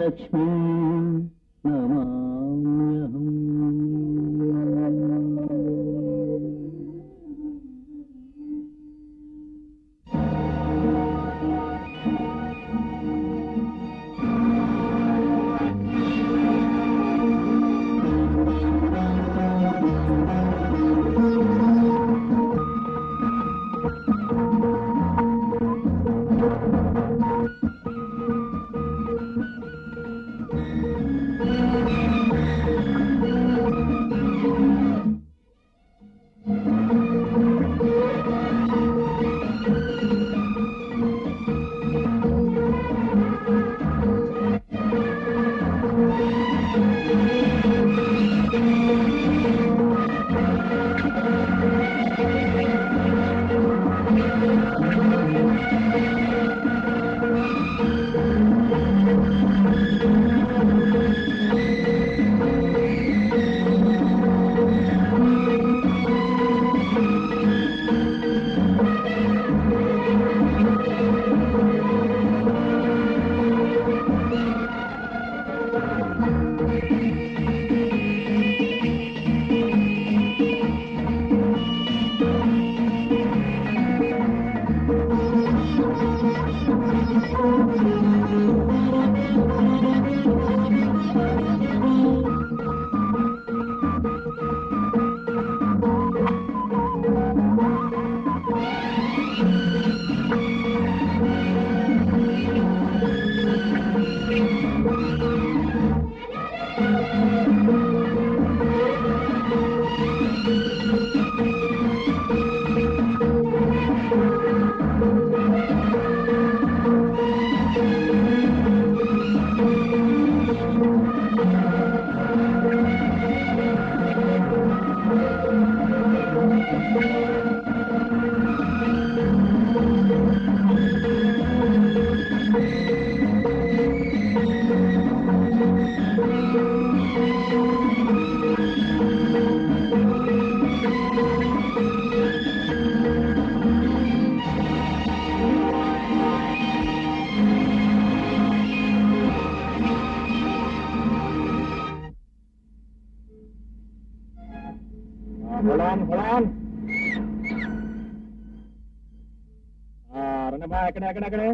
లక్ష్మీ నమామ్యహం Holon Holon రండమ్మా ఎక్కడ ఎక్కడ ఎక్కడ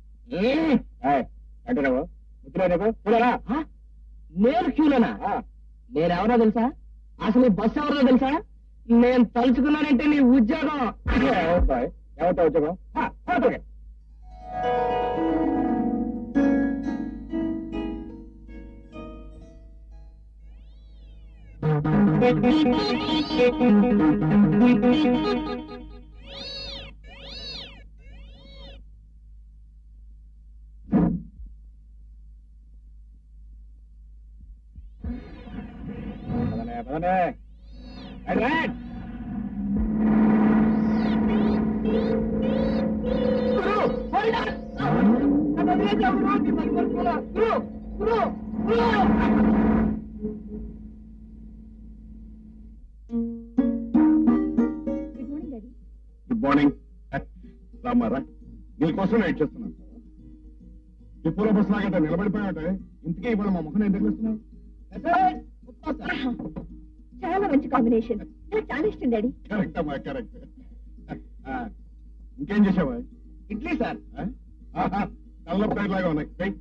అంటే నువ్వు ముద్దులో నీకు కూలరా నేను క్యూలోనా నేనెవరో తెలుసా అసలు ఈ బస్సు ఎవరో తెలుసా నేను తలుచుకున్నానంటే నీ ఉద్యోగం ఏమవుతాయి ఏమవుతాయి ఉద్యోగం ఆ, పోతుంది. పదండి, పదండి. Right, right. Good morning daddy good morning రామారా నీకోసం వెయిట్ చేస్తున్నాను డిపోలో బస్ లాగంటే నిలబడిపోయాటే ఇంతకీ ఇవాళ మా ముఖం ఏం తగిలిస్తున్నావు చాలా మంచి కాంబినేషన్ నాకు చాలా ఇష్టం డాడీ కరెక్ట్ అమ్మా కరెక్ట్ ఇంకేం చేసావా ఇడ్లీ సార్ నల్ల ప్లేట్ లాగా ఉన్నాయి వెయ్.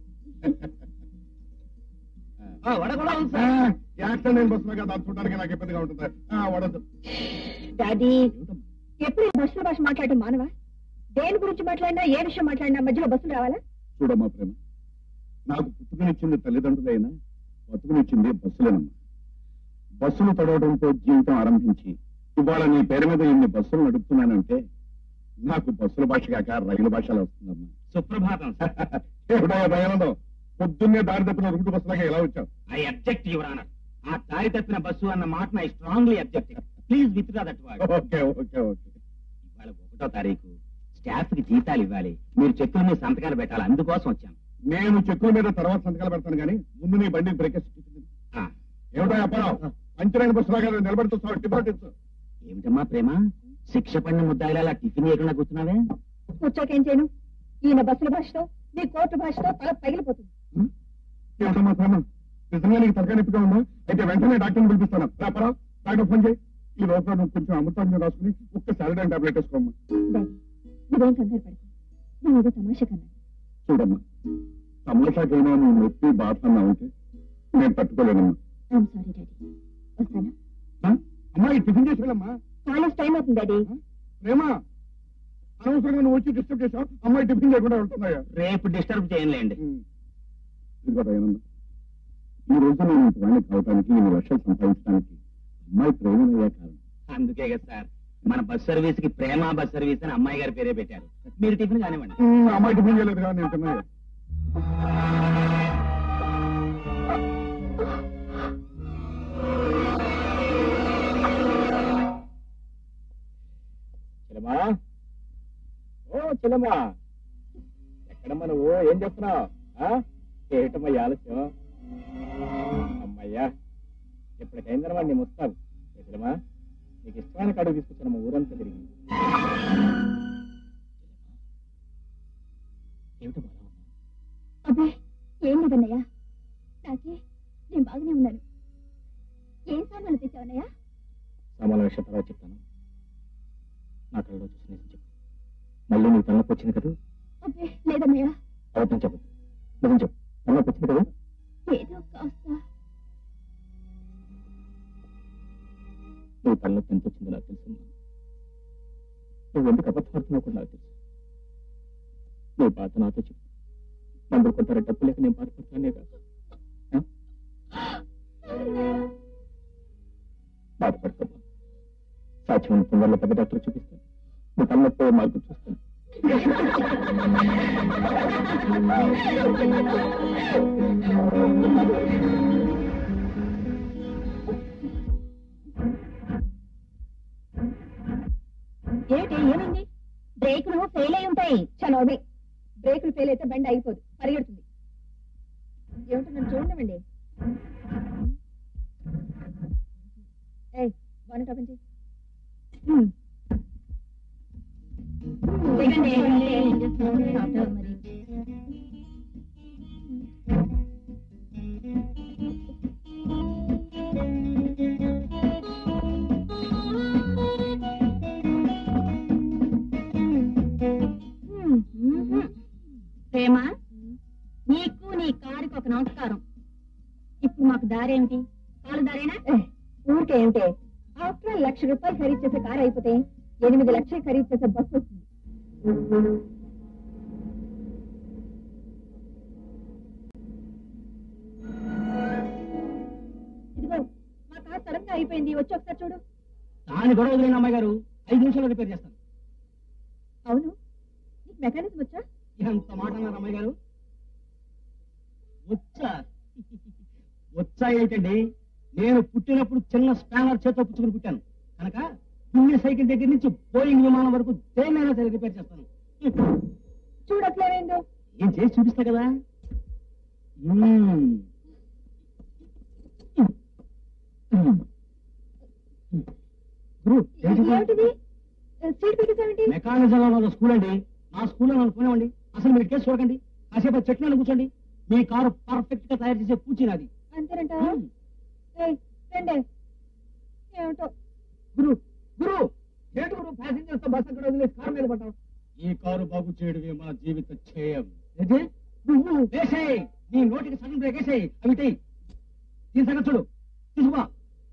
వడ కూడా ఉంది ఆ, సార్ యాక్సిడెంట్ అయిన బస్సులో కదా అది చూడడానికి నాకు ఇబ్బందిగా ఉంటుంది ఆ, వడద్దు డాడీ ఎప్పుడు ఈ బస్సులో భాష మాట్లాడటం మానవా దేని గురించి మాట్లాడినా ఏ విషయం మాట్లాడినా మధ్యలో బస్సులు రావాలా చూడమ్మా ప్రేమ నాకు పుట్టుకనిచ్చింది తల్లిదండ్రులైనా బతుకునిచ్చింది బస్సులేనమ్మా బస్సులు తడవడంతో జీవితం ఆరంభించి ఇవాళ నీ పేరు మీద ఇన్ని బస్సులు నడుపుతున్నానంటే నాకు బస్సుల భాష కాక రైలు భాషలో వస్తుందమ్మా సుప్రభాతం సార్ ఏమిటో దయానందం పొద్దున్నే దారి తప్పిన రూటు బస్సులాగా ఎలా వచ్చావు ఐ అబ్జెక్ట్ యువర్ ఆనర్ ఆ దారి తప్పిన బస్సు అన్న మాట I strongly object please withdraw that word okay okay okay ఇవాళ ఒకటో తారీఖు స్టాఫ్ కి జీతాలు ఇవ్వాలి మీరు చెక్కుల మీద సంతకాలు పెట్టాలి అందుకోసం వచ్చాను నేను చెక్కుల మీద తర్వాత సంతకాలు పెడతాను కానీ ముందు నీ బండికి బ్రేక్ ఆ, ఏమిటో అప్పారావు పంచరైన బస్సులాగా నిలబెడుతూ టికెట్ ఇచ్చు ఏమిటమ్మా ప్రేమ శిక్ష పడిన ముద్దాయిలా అలా టిఫిన్ చేయకుండా కూర్చున్నావే కూర్చోకేం చేయను ఈయన బస్సుల భాషతో నీ కోర్టు భాషతో తల పగిలిపోతుంది ఏమిటమ్మా ప్రేమ నిజంగా నీకు తలకాయ నొప్పిగా ఉందా అయితే వెంటనే డాక్టర్ని పిలిపిస్తాను రాపరా డాక్టర్ ఫోన్ చేయి ఈ లోపల నువ్వు కొంచెం అమృతాన్ని రాసుకుని ఒక్క సాలరీ టాబ్లెట్ వేసుకోమ్మా డాడీ నువ్వేం కంగారు పడకు నేను ఏదో తమాషా కన్నా చూడమ్మా తమాషాకైనా నువ్వు నొప్పి బాధ అన్నా ఉంటే నేను తట్టుకోలేనమ్మా ఐఎమ్ సారీ డాడీ వస్తాను ఆ? అమ్మా ఈ టిఫిన్ చేసి వెళ్ళమ్మా కాలేజ్ టైం అవుతుంది డాడీ ప్రేమ అనవసరంగా నువ్వు వచ్చి డిస్టర్బ్ చేసావు అమ్మాయి టిఫిన్ చేయకుండా వెళ్తున్నాయా రేపు డిస్టర్బ్ చేయనులేండి ఇదిగో దయానందం ఈ రోజు నేను ఇంత వాడిని కావడానికి ఇన్ని వర్షాలు సంపాదించడానికి అమ్మాయి ప్రేమనయ్యే కారణం అందుకే కదా సార్ మన బస్ సర్వీస్ కి ప్రేమ బస్ సర్వీస్ అని అమ్మాయి గారి పేరే పెట్టారు మీరు టిఫిన్ కానివ్వండి ఉమ్, అమ్మాయి టిఫిన్ చేయలేదు కానీ నేను తిన్నాయా చిలమా ఓ చిలమా ఎక్కడమ్మా నువ్వు ఏం చేస్తున్నావు ఏటమ్మా ఈ ఆలస్యం అమ్మయ్యా ఎప్పటికైందనమా నీ ముస్తాబు ఏ చిలమా నీకు ఇష్టమైన కడుగు తీసుకొచ్చాను మా ఊరంతా తిరిగి ఏమిటమ్మా అలా ఉన్నావు? అబ్బే ఏం లేదన్నయ్య నాకే నేను బాగానే ఉన్నాను ఏం సామాన్లు తెచ్చావన్నయ్య సామాన్ల విషయం తర్వాత చెప్తాను నా కళ్ళలో చూసి నిజం చెప్పు మళ్ళీ నీకు తలనొప్పి వచ్చింది కదా అబ్బే లేదన్నయ్య అబద్ధం చెప్పదు నిజం చెప్పు తలనొప్పి వచ్చింది కదా ఏదో కాస్త నువ్వు తలనొప్పి ఎంత వచ్చిందో నాకు తెలుసు నువ్వు ఎందుకు అబద్ధపడుతున్నావు కూడా నాకు తెలుసు నువ్వు బాధ నాతో చెప్పు మందులు కొంటారా డబ్బు లేక నేను బాధపడతానే కాదు ఆ? బాధపడతాను సాధ్యం తొందరలో పెద్ద డాక్టర్ చూపిస్తాను నువ్వు తలనొప్పి మార్గం చూస్తాను ఏమిటి ఏమైంది బ్రేకులు ఫెయిల్ అయి ఉంటాయి చలోవి బ్రేకులు ఫెయిల్ అయితే బండి అయిపోదు పరిగెడుతుంది ఏమిటో నన్ను చూడమండి ఏయ్ బాగా ఓపెన్ చేయి హ్మ్. దిగండి, దిగండి. హ్మ్, హ్మ్. ప్రేమ నీకు నీ కారుకి ఒక నమస్కారం ఇప్పుడు మాకు దారేమిటి కాలు దారేనా ఊరికే ఏమిటి ఆఫ్టర్ లక్ష రూపాయలు ఖరీదు చేసే కారు అయిపోతే ఎనిమిది లక్షలు ఖరీదు చేసే బస్సు వస్తుంది ఇదిగో మా కారు సడన్ గా అయిపోయింది వచ్చి ఒకసారి చూడు దాని గొడవ వదిలేండి అమ్మాయి గారు ఐదు నిమిషాలు రిపేర్ చేస్తాను అవును నీకు మెకానిజం వచ్చా ఎంత మాట అన్నారు అమ్మాయి గారు వచ్చా వచ్చా ఏంటండి నేను పుట్టినప్పుడు చిన్న స్పానర్ చేతితో పుచ్చుకుని పుట్టాను కనుక దున్ని సైకిల్ దగ్గర నుంచి బోయింగ్ విమానం వరకు దేన్నైనా సరే రిపేర్ చేస్తాను చూడట్లేవేందో ఏం చేసి చూపిస్తా కదా మ్మ్. గురు ఏంటి ఇది? ఏమిటిది సీట్ పెట్టేసావేంటి మెకానిజం వాళ్ళ స్కూల్ అండి నా స్కూల్లో నన్ను పోనివ్వండి అసలు మీరు కేసు చూడకండి కాసేపు ఆ చెట్లను కూర్చోండి మీ కారు పర్ఫెక్ట్ గా తయారు చేసే పూచి నాది అంతేనంటావా ఏయ్, రండి ఏమిటో గురు గురు ఏంటి గురు ప్యాసింజర్స్ తో బస్ అక్కడ వదిలేసి కారు మీద పడ్డావు ఈ కారు బాగు చేయడమే మా జీవిత ధ్యేయం ఏంటి నువ్వు వేసేయ్ నీ నోటికి సగం బ్రేక్ వేసేయ్ అవి టెయ్ దీని సంగతి చూడు తీసుకో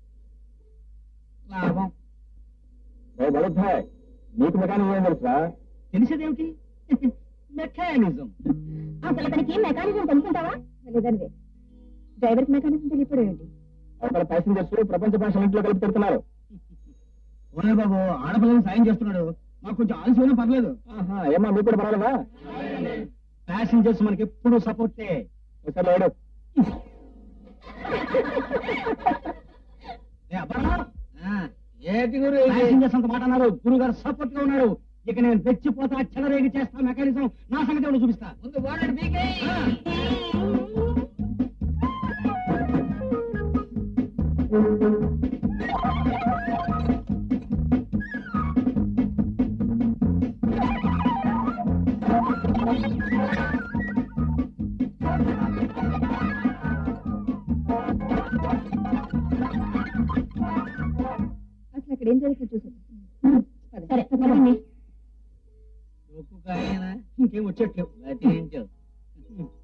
లాభం ఓ బలద్దాయ్ నీకు మెకానిజం ఏం తెలుసా తెలిసేదేమిటి మెకానిజం అసలు అతనికి మెకానిజం తెలుసుంటావా లేదనివే డ్రైవర్ కి మెకానిజం తెలియపడం ఏంటి అవతల ప్యాసింజర్స్ ప్రపంచ భాషలు ఇంట్లో కలిపి పెడుతున్నారు ఓనే బాబు ఆడపిల్లని సాయం చేస్తున్నాడు మాకు కొంచెం ఆలస్యమైనా పర్లేదు ఆహా, ఏమ్మా మీకు కూడా పర్వాలేదా ప్యాసింజర్స్ మనకి ఎప్పుడు సపోర్టే ఒకసారి లేడు ఏంటి గురు ప్యాసింజర్స్ అంత మాట అన్నారు గురువు గారు సపోర్ట్ గా ఉన్నారు ఇక నేను తెచ్చిపోతా చెలరేగి చేస్తా మెకానిజం నా సంగతి ఏమిటో చూపిస్తా ముందు ఏం జరుగుతుంది చూసాను సరే పదండి ఇంకేం వచ్చేట్లేవు లాటి ఏం చేయాలి